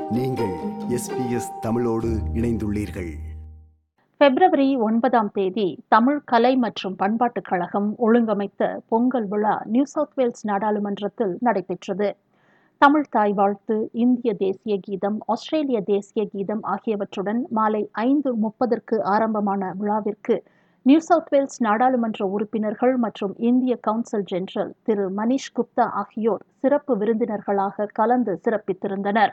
நீங்கள் எஸ்பிஎஸ் தமிழோடு இணைந்துள்ளீர்கள் பிப்ரவரி ஒன்பதாம் தேதி தமிழ் கலை மற்றும் பண்பாட்டுக் கழகம் ஒழுங்கமைத்த பொங்கல் விழா நியூ சவுத் வேல்ஸ் நாடாளுமன்றத்தில் நடைபெற்றது தமிழ் தாய் வாழ்த்து இந்திய தேசிய கீதம் ஆஸ்திரேலிய தேசிய கீதம் ஆகியவற்றுடன் மாலை ஐந்து முப்பதற்கு ஆரம்பமான விழாவிற்கு நியூ சவுத் வேல்ஸ் நாடாளுமன்ற உறுப்பினர்கள் மற்றும் இந்திய கவுன்சில் ஜெனரல் திரு மனிஷ் குப்தா ஆகியோர் சிறப்பு விருந்தினர்களாக கலந்து சிறப்பித்திருந்தனர்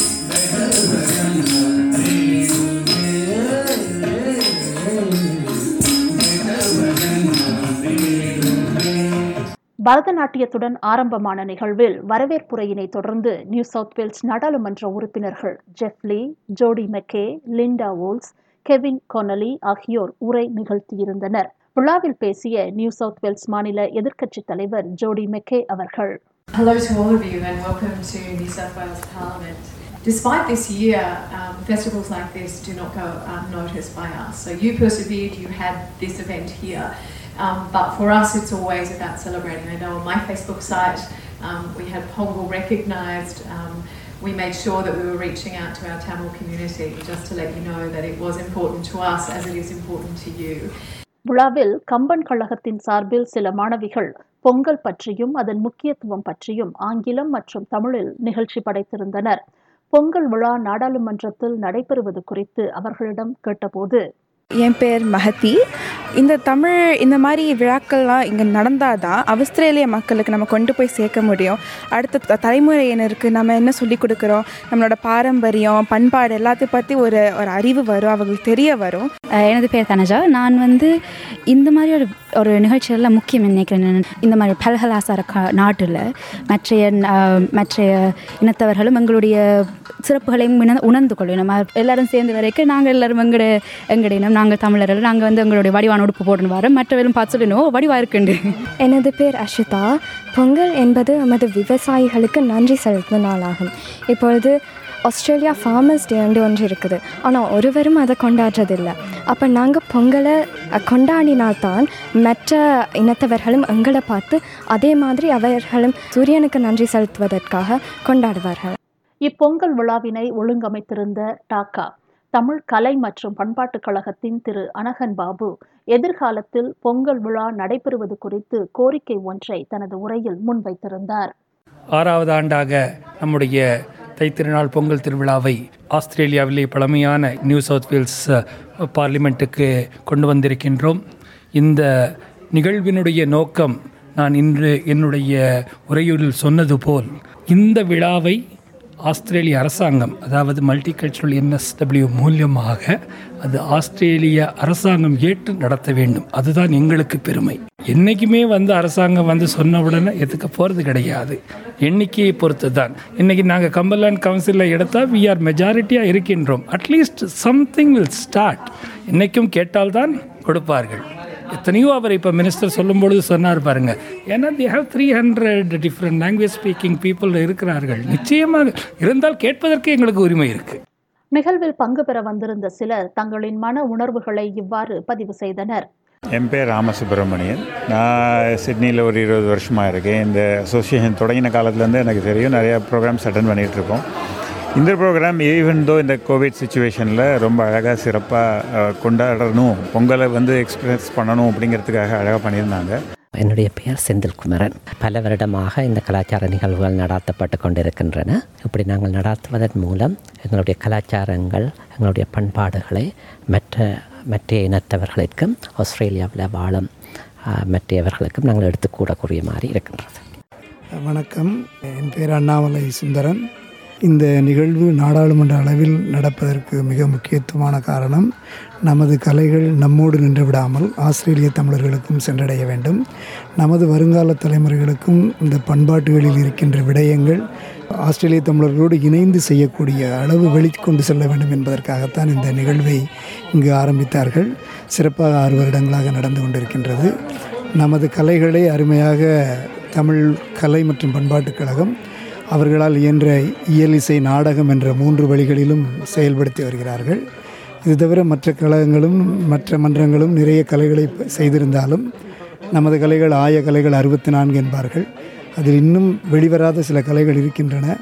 பரதநாட்டியத்துடன் ஆரம்பமான நிகழ்வில் வரவேற்புரையினை தொடர்ந்து நியூ சவுத் வேல்ஸ் நாடாளுமன்ற உறுப்பினர்கள் Geoff Lee Jodi McKay Linda Voltz Kevin Conolly ஆகியோர் உரை நிகழ்த்தியிருந்தனர் விழாவில் பேசிய நியூ சவுத் வேல்ஸ் மாநில எதிர்க்கட்சித் தலைவர் ஜோடி மெக்கே அவர்கள் Hello to all of you and welcome to New South Wales Parliament. Despite this year, um, festivals like this do not go unnoticed by us. So you persevered, you had this event here. Um, but for us, it's always about celebrating. I know on my Facebook site, um, we had Pongal recognised. Um, we made sure that we were reaching out to our Tamil community just to let you know that it was important to us as it is important to you. விழாவில் கம்பன் கழகத்தின் சார்பில் சில மாணவிகள் பொங்கல் பற்றியும் அதன் முக்கியத்துவம் பற்றியும் ஆங்கிலம் மற்றும் தமிழில் நிகழ்ச்சி படைத்திருந்தனர் பொங்கல் விழா நாடாளுமன்றத்தில் நடைபெறுவது குறித்து அவர்களிடம் கேட்டபோது என் பேர் மஹதி இந்த தமிழ் இந்த மாதிரி விழாக்கள்லாம் இங்கே நடந்தால் தான் ஆஸ்திரேலிய மக்களுக்கு நம்ம கொண்டு போய் சேர்க்க முடியும் அடுத்த த- தலைமுறையினருக்கு நம்ம என்ன சொல்லிக் கொடுக்குறோம் நம்மளோட பாரம்பரியம் பண்பாடு எல்லாத்தையும் பற்றி ஒரு ஒரு அறிவு வரும் அவங்களுக்கு தெரிய வரும் அஹ் எனது பேர் தனஜா நான் வந்து இந்த மாதிரி ஒரு ஒரு நிகழ்ச்சியெல்லாம் முக்கியம் நினைக்கிறேன் நான். இந்த மாதிரி பல்கலாசார கா நாட்டில் மற்றைய அஹ், மற்றைய இனத்தவர்களும் எங்களுடைய சிறப்புகளையும் உண உணர்ந்து கொள்ளும் நம்ம எல்லாரும் சேர்ந்து வரைக்கும் நாங்கள் எல்லாரும் எங்களோட எங்களுடைய இனம் நாங்கள் தமிழர்கள் நாங்கள் வந்து எங்களுடைய வடிவான உடுப்பு போட்டுன்னு வரோம் மற்றவர்களும் பார்த்து சொல்லணும் வடிவா இருக்குண்டு எனது பேர் அஷிதா பொங்கல் என்பது நமது விவசாயிகளுக்கு நன்றி செலுத்தும் நாளாகும் இப்பொழுது ஆஸ்திரேலியா ஃபார்மர்ஸ் டே வந்து ஒன்று இருக்குது ஆனால் ஒருவரும் அதை கொண்டாடுறதில்லை அப்போ நாங்கள் பொங்கலை அஹ், கொண்டாடினால்தான் மற்ற இனத்தவர்களும் எங்களை பார்த்து அதே மாதிரி அவர்களும் சூரியனுக்கு நன்றி செலுத்துவதற்காக கொண்டாடுவார்கள் இப்பொங்கல் விழாவினை ஒழுங்கமைத்திருந்த டாக்கா தமிழ் கலை மற்றும் பண்பாட்டுக் கழகத்தின் திரு அனகன் பாபு எதிர்காலத்தில் பொங்கல் விழா நடைபெறுவது குறித்து கோரிக்கை ஒன்றை தனது உரையில் முன்வைத்திருந்தார் ஆறாவது ஆண்டாக நம்முடைய தைத்திருநாள் பொங்கல் திருவிழாவை ஆஸ்திரேலியாவிலே பழமையான நியூ சவுத் வேல்ஸ் அஹ், பார்லிமெண்ட்டுக்கு கொண்டு வந்திருக்கின்றோம் இந்த நிகழ்வினுடைய நோக்கம் நான் இன்று என்னுடைய உரையில் சொன்னது போல் இந்த விழாவை ஆஸ்திரேலிய அரசாங்கம் அதாவது மல்டிகல்ச்சுரல் என்எஸ்டபிள்யூ மூலியமாக அது ஆஸ்திரேலிய அரசாங்கம் ஏற்று நடத்த வேண்டும் அதுதான் எங்களுக்கு பெருமை என்றைக்குமே வந்து அரசாங்கம் வந்து சொன்ன உடனே எதுக்க போகிறது கிடையாது எண்ணிக்கையை பொறுத்து தான் இன்றைக்கி நாங்கள் கம்பர்லேண்ட் கவுன்சிலில் எடுத்தால் வி ஆர் மெஜாரிட்டியாக இருக்கின்றோம் அட்லீஸ்ட் சம்திங் வில் ஸ்டார்ட் என்றைக்கும் கேட்டால்தான் கொடுப்பார்கள் எத்தனையோ அவர் இப்போ மினிஸ்டர் சொல்லும்பொழுது சொன்னார் பாருங்க ஏன்னா they have three hundred different language speaking people இருக்கிறார்கள் நிச்சயமாக இருந்தால் கேட்பதற்கு எங்களுக்கு உரிமை இருக்குது நிகழ்வில் பங்கு பெற வந்திருந்த சிலர் தங்களின் மன உணர்வுகளை இவ்வாறு பதிவு செய்தனர் என் பேர் ராமசுப்ரமணியன் நான் சிட்னியில் ஒரு இருபது வருஷமாக இருக்கேன் இந்த அசோசியேஷன் தொடங்கின காலத்துலேருந்து எனக்கு தெரியும் நிறையா ப்ரோக்ராம்ஸ் அட்டன் பண்ணிகிட்ருக்கோம் இந்த ப்ரோக்ராம் ஈவன் தோ இந்த கோவிட் சுச்சுவேஷனில் ரொம்ப அழகாக சிறப்பாக கொண்டாடணும் பொங்கலை வந்து எக்ஸ்பீரியன்ஸ் பண்ணணும் அப்படிங்கிறதுக்காக அழகாக பண்ணியிருந்தாங்க என்னுடைய பெயர் செந்தில்குமரன் பல வருடமாக இந்த கலாச்சார நிகழ்வுகள் நடாத்தப்பட்டு கொண்டிருக்கின்றன இப்படி நாங்கள் நடாத்துவதன் மூலம் எங்களுடைய கலாச்சாரங்கள் எங்களுடைய பண்பாடுகளை மற்ற மற்ற இனத்தவர்களுக்கும் ஆஸ்திரேலியாவில் வாழும் ஆஹ், மற்றவர்களுக்கும் நாங்கள் எடுத்துக் கூடக்கூடிய மாதிரி இருக்கின்றது வணக்கம் என் பேர் அண்ணாமலை சுந்தரன் இந்த நிகழ்வு நாடாளுமன்ற அளவில் நடப்பதற்கு மிக முக்கியத்துவமான காரணம் நமது கலைகள் நம்மோடு நின்று விடாமல் ஆஸ்திரேலிய தமிழர்களுக்கும் சென்றடைய வேண்டும் நமது வருங்கால தலைமுறைகளுக்கும் இந்த பண்பாட்டுகளில் இருக்கின்ற விடயங்கள் ஆஸ்திரேலிய தமிழர்களோடு இணைந்து செய்யக்கூடிய அளவு வெளிக்கொண்டு செல்ல வேண்டும் என்பதற்காகத்தான் இந்த நிகழ்வை இங்கு ஆரம்பித்தார்கள் சிறப்பாக ஆறு வருடங்களாக நடந்து கொண்டிருக்கின்றது நமது கலைகளை அருமையாக தமிழ் கலை மற்றும் பண்பாட்டுக் கழகம் அவர்களால் இயன்ற இயல் இசை நாடகம் என்ற மூன்று வழிகளிலும் செயல்படுத்தி வருகிறார்கள் இது தவிர மற்ற கழகங்களும் மற்ற மன்றங்களும் நிறைய கலைகளை ப- செய்திருந்தாலும் நமது கலைகள் ஆய கலைகள் அறுபத்தி நான்கு என்பார்கள் அதில் இன்னும் வெளிவராத சில கலைகள் இருக்கின்றன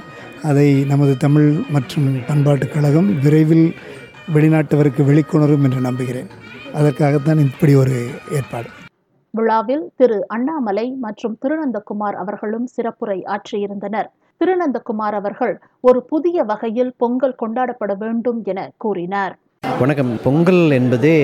அதை நமது தமிழ் மற்றும் பண்பாட்டுக் கழகம் விரைவில் வெளிநாட்டவருக்கு வெளிக்கொணரும் என்று நம்புகிறேன் அதற்காகத்தான் இப்படி ஒரு ஏற்பாடு விழாவில் திரு அண்ணாமலை மற்றும் திருநந்தகுமார் அவர்களும் சிறப்புரை ஆற்றியிருந்தனர் திருநந்தகுமார் அவர்கள் ஒரு புதிய வகையில் பொங்கல் கொண்டாடப்பட வேண்டும் என கூறினார் வணக்கம் பொங்கல் என்பதே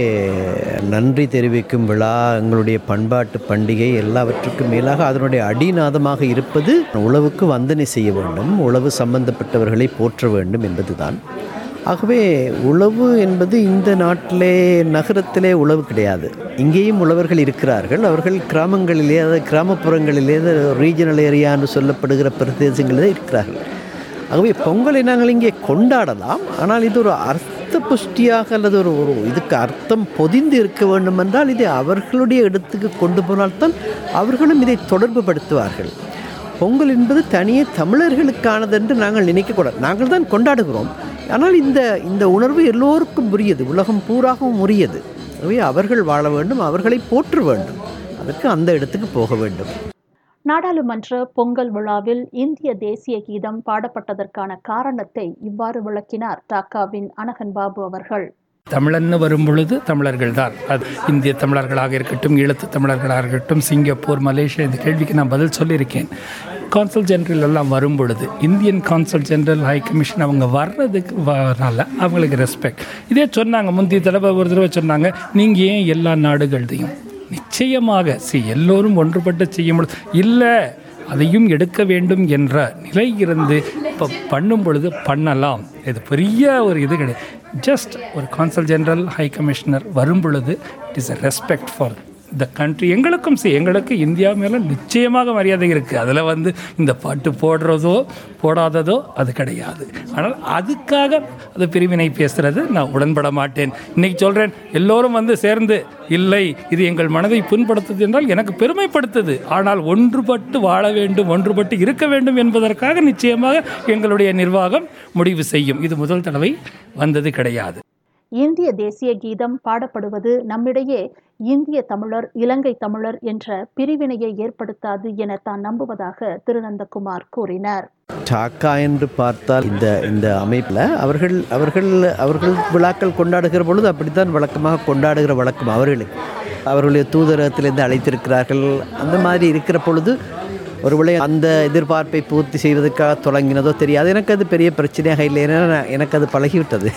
நன்றி தெரிவிக்கும் விழா எங்களுடைய பண்பாட்டு பண்டிகை எல்லாவற்றுக்கும் மேலாக அதனுடைய அடிநாதமாக இருப்பது உழவுக்கு வந்தனை செய்ய வேண்டும் உழவு சம்பந்தப்பட்டவர்களை போற்ற வேண்டும் என்பதுதான் ஆகவே உழவு என்பது இந்த நாட்டிலே நகரத்திலே உழவு கிடையாது இங்கேயும் உழவர்கள் இருக்கிறார்கள் அவர்கள் கிராமங்களிலே அதாவது கிராமப்புறங்களிலே ரீஜனல் ஏரியா என்று சொல்லப்படுகிற பிரதேசங்களிலே இருக்கிறார்கள் ஆகவே பொங்கலை நாங்கள் இங்கே கொண்டாடலாம் ஆனால் இது ஒரு அர்த்த புஷ்டியாக அல்லது ஒரு ஒரு இதுக்கு அர்த்தம் பொதிந்து இருக்க வேண்டும் என்றால் இதை அவர்களுடைய இடத்துக்கு கொண்டு போனால்தான் அவர்களும் இதை தொடர்பு படுத்துவார்கள் பொங்கல் என்பது தனியே தமிழர்களுக்கானது என்று நாங்கள் நினைக்கக்கூடாது நாங்கள் தான் கொண்டாடுகிறோம் ஆனால் இந்த இந்த உணர்வு எல்லோருக்கும் உரியது உலகம் பூராகவும் உரியது ஆகவே அவர்கள் வாழ வேண்டும் அவர்களை போற்ற வேண்டும் அதற்கு அந்த இடத்துக்கு போக வேண்டும் நாடாளுமன்ற பொங்கல் விழாவில் இந்திய தேசிய கீதம் பாடப்பட்டதற்கான காரணத்தை இவ்வாறு விளக்கினார் டாக்காவின் அனகன் பாபு அவர்கள் தமிழன்னு வரும் பொழுது தமிழர்கள் தான் அது இந்திய தமிழர்களாக இருக்கட்டும் ஈழத்து தமிழர்களாக இருக்கட்டும் சிங்கப்பூர் மலேசியா இந்த கேள்விக்கு நான் பதில் சொல்லியிருக்கேன் கான்சல் ஜெனரல் எல்லாம் வரும் பொழுது Indian consul general high commission அவங்க வர்றதுக்கு வரனால அவங்களுக்கு ரெஸ்பெக்ட் இதே சொன்னாங்க முந்தைய தடவை ஒரு தடவை சொன்னாங்க நீங்கள் ஏன் எல்லா நாடுகள்தையும் நிச்சயமாக சி எல்லோரும் ஒன்றுபட்டு செய்ய முடியும் இல்லை அதையும் எடுக்க வேண்டும் என்ற நிலை இருந்து இப்போ பண்ணும் பொழுது பண்ணலாம் இது பெரிய ஒரு இது கிடையாது ஜஸ்ட் ஒரு கான்சல் ஜெனரல் ஹை கமிஷனர் வரும் பொழுது it is a respect for the country எங்களுக்கும் சி எங்களுக்கு இந்தியா மேலே நிச்சயமாக மரியாதை இருக்குது அதில் வந்து இந்த பாட்டு போடுறதோ போடாததோ அது கிடையாது ஆனால் அதுக்காக அது பிரிவினை பேசுகிறது நான் உடன்பட மாட்டேன் இன்னைக்கு சொல்கிறேன் எல்லோரும் வந்து சேர்ந்து இல்லை இது எங்கள் மனதை புண்படுத்துது என்றால் எனக்கு பெருமைப்படுத்துது ஆனால் ஒன்றுபட்டு வாழ வேண்டும் ஒன்றுபட்டு இருக்க வேண்டும் என்பதற்காக நிச்சயமாக எங்களுடைய நிர்வாகம் முடிவு செய்யும் இது முதல் தடவை வந்தது கிடையாது இந்திய தேசிய கீதம் பாடப்படுவது நம்மிடையே இந்திய தமிழர் இலங்கை தமிழர் என்ற பிரிவினையை ஏற்படுத்தாது என தான் நம்புவதாக திருநந்தகுமார் கூறினார் டாக்கா என்று பார்த்தால் இந்த இந்த அமைப்பில் அவர்கள் அவர்கள் அவர்கள் விழாக்கள் கொண்டாடுகிற பொழுது அப்படித்தான் வழக்கமாக கொண்டாடுகிற வழக்கம் அவர்களுக்கு அவர்களுடைய தூதரகத்திலிருந்து அழைத்திருக்கிறார்கள் அந்த மாதிரி இருக்கிற பொழுது ஒருவேளை அந்த எதிர்பார்ப்பை பூர்த்தி செய்வதற்காக தொடங்கினதோ தெரியாது எனக்கு அது பெரிய பிரச்சனையாக இல்லை ஏன்னா நான்- எனக்கு அது பழகிவிட்டது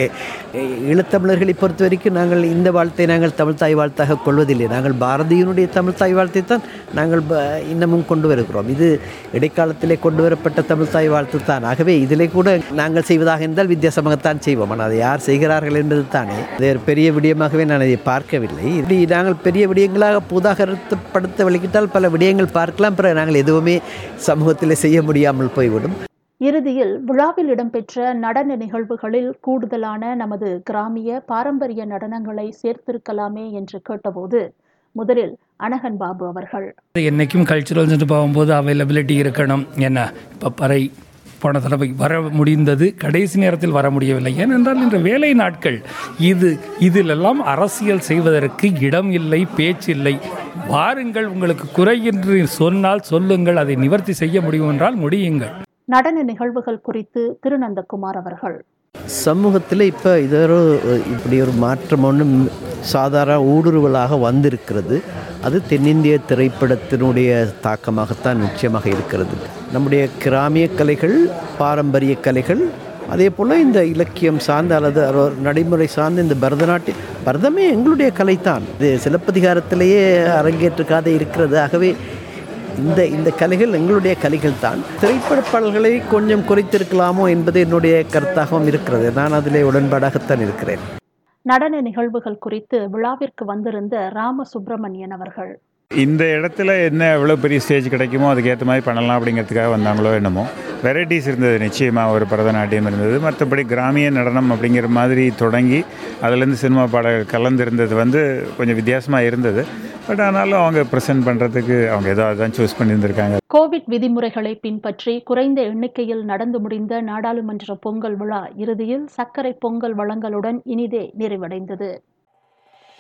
ஈழத்தமிழர்களை பொறுத்த வரைக்கும் நாங்கள் இந்த வாழ்த்தை நாங்கள் தமிழ் தாய் வாழ்த்தாக கொள்வதில்லை நாங்கள் பாரதியினுடைய தமிழ் தாய் வாழ்த்தை தான் நாங்கள் ப- இன்னமும் கொண்டு வருகிறோம் இது இடைக்காலத்திலே கொண்டு வரப்பட்ட தமிழ் தாய் வாழ்த்து தான் ஆகவே இதிலே கூட நாங்கள் செய்வதாக இருந்தால் வித்தியாசமாகத்தான் செய்வோம் ஆனால் அதை யார் செய்கிறார்கள் என்பது தானே அது ஒரு பெரிய விடயமாகவே நான் அதை பார்க்கவில்லை இப்படி நாங்கள் பெரிய விடயங்களாக புதாகரத்துப்படுத்த வலிக்கிட்டால் பல விடயங்கள் பார்க்கலாம் பிறகு நாங்கள் எதுவுமே சமூகத்தில் செய்ய முடியாமல் போய்விடும் இறுதியில் விழாவில் இடம்பெற்ற நடன நிகழ்வுகளில் கூடுதலான நமது கிராமிய பாரம்பரிய நடனங்களை சேர்த்திருக்கலாமே என்று கேட்டபோது முதலில் அனகன் பாபு அவர்கள் என்றைக்கும் கல்ச்சுரல்ஸ்ட்டு போகும்போது அவைலபிலிட்டி இருக்கணும் என்ன இப்போ பறை போன தடவை வர முடிந்தது கடைசி நேரத்தில் வர முடியவில்லை ஏனென்றால் இன்று வேலை நாட்கள் இது இதிலெல்லாம் அரசியல் செய்வதற்கு இடம் இல்லை பேச்சில்லை வாருங்கள் உங்களுக்கு குறை என்று சொன்னால் சொல்லுங்கள் அதை நிவர்த்தி செய்ய முடியும் என்றால் முடியுங்கள் நடன நிகழ்வுகள் குறித்து திருநந்தகுமார் அவர்கள் சமூகத்தில் இப்போ இது ஒரு இப்படி ஒரு மாற்றம் ஒன்று சாதாரண ஊடுருவலாக வந்திருக்கிறது அது தென்னிந்திய திரைப்படத்தினுடைய தாக்கமாகத்தான் நிச்சயமாக இருக்கிறது நம்முடைய கிராமிய கலைகள் பாரம்பரிய கலைகள் அதே போல் இந்த இலக்கியம் சார்ந்த அல்லது ஒரு நடைமுறை சார்ந்த இந்த பரதநாட்டியம் பரதமே எங்களுடைய கலைத்தான் இது சிலப்பதிகாரத்திலேயே அரங்கேற்றுக்காத இருக்கிறது ஆகவே இந்த இந்த கலைகள் எங்களுடைய கலைகள் தான் திரைப்பட பாடல்களை கொஞ்சம் குறைத்திருக்கலாமோ என்பது என்னுடைய கருத்தாகவும் இருக்கிறது நான் அதிலே உடன்பாடாகத்தான் இருக்கிறேன் நடன நிகழ்வுகள் குறித்து விழாவிற்கு வந்திருந்த ராம சுப்பிரமணியன் அவர்கள் இந்த இடத்துல என்ன எவ்வளோ பெரிய ஸ்டேஜ் கிடைக்குமோ அதுக்கேற்ற மாதிரி பண்ணலாம் அப்படிங்கிறதுக்காக வந்தாங்களோ என்னமோ வெரைட்டிஸ் இருந்தது நிச்சயமாக ஒரு பரதநாட்டியம் இருந்தது மற்றபடி கிராமிய நடனம் அப்படிங்கிற மாதிரி தொடங்கி அதுலேருந்து சினிமா பாடல்கள் கலந்திருந்தது வந்து கொஞ்சம் வித்தியாசமாக இருந்தது பட் ஆனாலும் அவங்க ப்ரெசென்ட் பண்ணுறதுக்கு அவங்க ஏதோ அதான் சூஸ் பண்ணியிருந்திருக்காங்க கோவிட் விதிமுறைகளை பின்பற்றி குறைந்த எண்ணிக்கையில் நடந்து முடிந்த நாடாளுமன்ற பொங்கல் விழா இறுதியில் சர்க்கரை பொங்கல் வழங்கலுடன் இனிதே நிறைவடைந்தது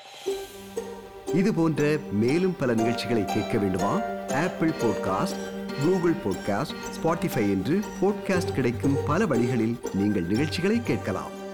இது போன்ற மேலும் பல நிகழ்ச்சிகளை கேட்க வேண்டுமா Apple podcast Google podcast Spotify என்று பாட்காஸ்ட் கிடைக்கும் பல வழிகளில் நீங்கள் நிகழ்ச்சிகளை கேட்கலாம்